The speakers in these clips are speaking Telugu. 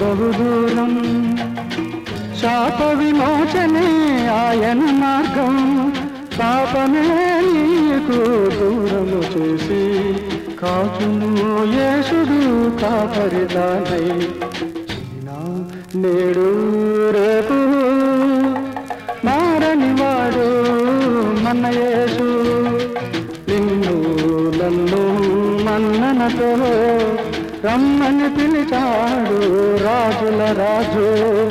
బహు దూరం శాప విమోచనే ఆయన మార్గం పాపమే నీకు దూరము చేసి కాచును యేసుడు కాపరిదానై నా నేడు రేపు మారని వాడు మన యేసు నిన్ను నన్ను మన్ననతో రమ్మని పిలిచాడు రాజుల రాజు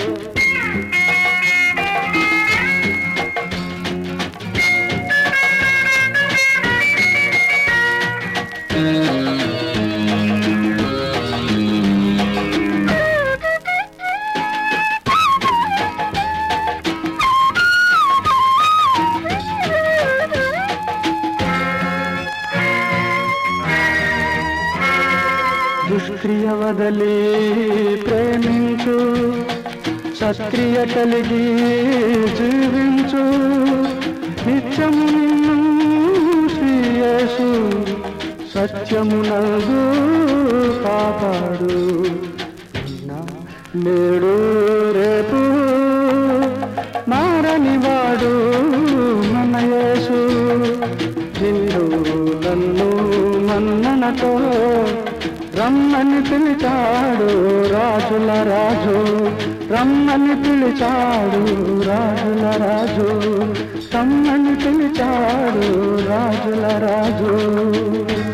దుష్క్రియ వదలి ప్రేమించు సత్క్రియ కలిగి జీవించు నిత్యము నిన్ను శ్రీయేసు సత్యమునగు కాపాడు నా నేడు రేపు మారని వాడు మన యేసు నిన్ను నన్ను మన్ననతో రమ్మని పిలిచాడు రాజుల రాజు రమ్మని పిలిచాడు రాజుల రాజు రమ్మని పిలిచాడు రాజుల రాజు